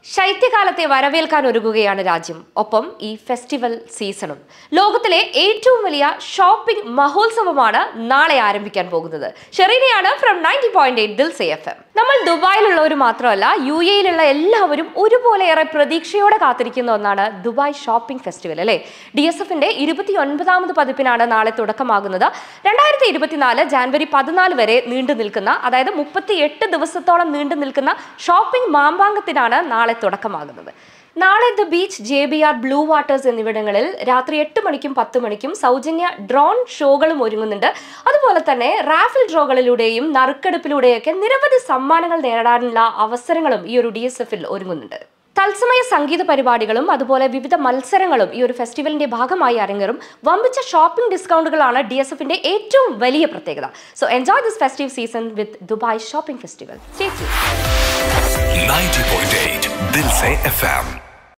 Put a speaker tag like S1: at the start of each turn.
S1: ശൈത്യകാലത്തെ വരവേൽക്കാൻ ഒരുങ്ങുകയാണ് രാജ്യം ഒപ്പം ഈ ഫെസ്റ്റിവൽ സീസണും ലോകത്തിലെ ഏറ്റവും വലിയ ഷോപ്പിംഗ് മഹോത്സവമാണ് നാളെ ആരംഭിക്കാൻ പോകുന്നത് ഷെറീനയാണ് from ninety point eight Dil Se F M നമ്മൾ ദുബായിലുള്ളവർ മാത്രമല്ല യു എയിലുള്ള എല്ലാവരും ഒരുപോലെ ഏറെ പ്രതീക്ഷയോടെ കാത്തിരിക്കുന്ന ഒന്നാണ് ദുബായ് ഷോപ്പിംഗ് ഫെസ്റ്റിവൽ അല്ലേ ഡി എസ് എഫിന്റെ ഇരുപത്തി ഒൻപതാമത് പതിപ്പിനാണ് നാളെ തുടക്കമാകുന്നത് രണ്ടായിരത്തി ഇരുപത്തിനാല് ജാനുവരി പതിനാല് വരെ നീണ്ടു നിൽക്കുന്ന അതായത് മുപ്പത്തി എട്ട് ദിവസത്തോളം നീണ്ടു നിൽക്കുന്ന ഷോപ്പിംഗ് മാമ്പാങ്കത്തിനാണ് നാളെ തുടക്കമാകുന്നത് നാളെ the beach J B R blue waters എന്നിവിടങ്ങളിൽ രാത്രി എട്ട് മണിക്കും പത്ത് മണിക്കും സൗജന്യ ഡ്രോൺ ഷോകളും ഒരുങ്ങുന്നുണ്ട് അതുപോലെ തന്നെ റാഫിൽ ഡ്രോകളിലൂടെയും നറുക്കെടുപ്പിലൂടെയൊക്കെ നിരവധി സമ്മാനങ്ങൾ നേടാനുള്ള അവസരങ്ങളും ഈ ഒരു ഡി എസ് എഫിൽ ഒരുങ്ങുന്നുണ്ട് തത്സമയ സംഗീത പരിപാടികളും അതുപോലെ വിവിധ മത്സരങ്ങളും ഈ ഒരു ഫെസ്റ്റിവലിന്റെ ഭാഗമായി അരങ്ങേറും വമ്പിച്ച ഷോപ്പിംഗ് ഡിസ്കൗണ്ടുകളാണ് ഡി എസ് എഫിന്റെ ഏറ്റവും വലിയ പ്രത്യേകത so enjoy this festive season with Dubai shopping festival stay
S2: 90.8 Dil से एफएम